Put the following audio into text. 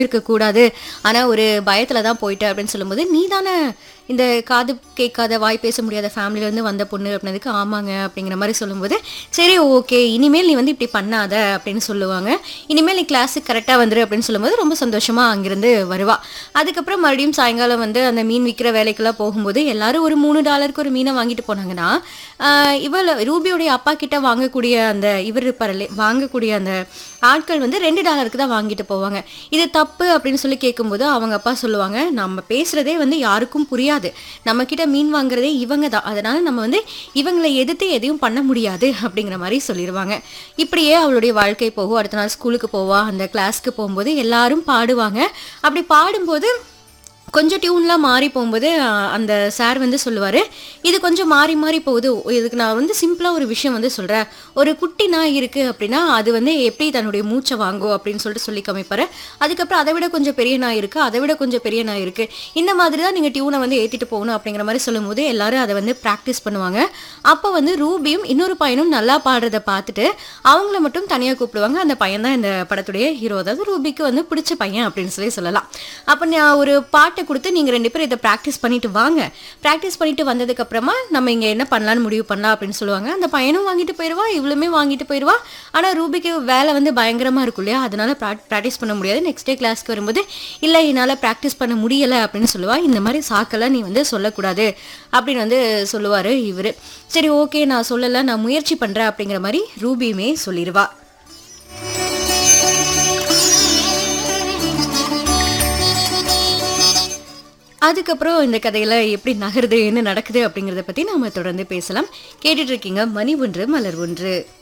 இருக்கக்கூடாது ஆனால் ஒரு பயத்தில் தான் போயிட்ட அப்படின்னு சொல்லும்போது நீ தானே இந்த காது கேட்காத வாய் பேச முடியாத ஃபேமிலியிலேருந்து வந்த பொண்ணு அப்படின்னதுக்கு ஆமாங்க அப்படிங்கிற மாதிரி சொல்லும்போது சரி ஓகே இனிமேல் நீ வந்து இப்படி பண்ணாத அப்படின்னு சொல்லுவாங்க இனிமேல் நீ கிளாஸுக்கு கரெக்டாக வந்துரு அப்படின்னு சொல்லும்போது ரொம்ப சந்தோஷமாக அங்கிருந்து வருவா அதுக்கப்புறம் மறுபடியும் சாயங்காலம் வந்து அந்த மீன் விற்கிற வேலைக்கெல்லாம் போகும்போது எல்லாரும் ஒரு மூணு டாலருக்கு ஒரு மீனை வாங்கிட்டு போனாங்கன்னா ஆஹ் இவள் ரூபியோடைய அப்பா கிட்ட வாங்கக்கூடிய அந்த இவர் இருப்பாரலே வாங்கக்கூடிய அந்த ஆட்கள் வந்து ரெண்டு டாலருக்கு தான் வாங்கிட்டு போவாங்க இது தப்பு அப்படின்னு சொல்லி கேட்கும்போது அவங்க அப்பா சொல்லுவாங்க நம்ம பேசுறதே வந்து யாருக்கும் புரியாது நம்ம கிட்ட மீன் வாங்குறதே இவங்க தான் அதனால நம்ம வந்து இவங்களை எதிர்த்து எதையும் பண்ண முடியாது அப்படிங்கிற மாதிரி சொல்லிடுவாங்க இப்படியே அவளுடைய வாழ்க்கை போகும் அடுத்த நாள் ஸ்கூலுக்கு போவா அந்த கிளாஸ்க்கு போகும்போது எல்லாரும் பாடுவாங்க அப்படி பாடும்போது கொஞ்சம் டியூன்லாம் மாறி போகும்போது அஹ், அந்த சார் வந்து சொல்லுவார் இது கொஞ்சம் மாறி மாறி போகுது இதுக்கு நான் வந்து சிம்பிளாக ஒரு விஷயம் வந்து சொல்கிறேன் ஒரு குட்டி நாய் இருக்குது அப்படின்னா அது வந்து எப்படி தன்னுடைய மூச்சை வாங்கும் அப்படின்னு சொல்லிட்டு சொல்லி காமிப்பாரு அதுக்கப்புறம் அதை விட கொஞ்சம் பெரிய நாய் இருக்குது அதை விட கொஞ்சம் பெரிய நாய் இருக்குது இந்த மாதிரி தான் நீங்கள் டியூனை வந்து ஏற்றிட்டு போகணும் அப்படிங்கிற மாதிரி சொல்லும்போது எல்லாரும் அதை வந்து ப்ராக்டிஸ் பண்ணுவாங்க அப்போ வந்து ரூபியும் இன்னொரு பையனும் நல்லா பாடுறத பார்த்துட்டு அவங்கள மட்டும் தனியாக கூப்பிடுவாங்க அந்த பையன் தான் இந்த படத்துடைய ஹீரோ அதாவது ரூபிக்கு வந்து பிடிச்ச பையன் அப்படின்னு சொல்லி சொல்லலாம் அப்போ நான் ஒரு பாட்டை கொடுத்து நீங்கள் ரெண்டு பேரும் இதை ப்ராக்டிஸ் பண்ணிட்டு வாங்க ப்ராக்டிஸ் பண்ணிட்டு வந்ததுக்கு அப்புறமா நம்ம இங்கே என்ன பண்ணலாம்னு முடிவு பண்ணலாம் அப்படின்னு சொல்லுவாங்க அந்த பையனும் வாங்கிட்டு போயிடுவா இவளுமே வாங்கிட்டு போயிடுவா ஆனால் ரூபிக்கு வேலை வந்து பயங்கரமாக இருக்கும் இல்லையா அதனால ப்ராக்டிஸ் பண்ண முடியாது நெக்ஸ்ட் டே கிளாஸ்க்கு வரும்போது இல்லை என்னால் ப்ராக்டிஸ் பண்ண முடியலை அப்படின்னு சொல்லுவா இந்த மாதிரி சாக்கெல்லாம் நீ வந்து சொல்லக்கூடாது அப்படின்னு வந்து சொல்லுவார் இவர் சரி ஓகே நான் சொல்லலை நான் முயற்சி பண்ணுறேன் அப்படிங்கிற மாதிரி ரூபியுமே சொல்லிடுவா அதுக்கப்புறம் இந்த கதையில எப்படி நகருது என்ன நடக்குது அப்படிங்கிறத பத்தி நாம தொடர்ந்து பேசலாம் கேட்டுட்டு இருக்கீங்க மணி ஒன்று மலர் ஒன்று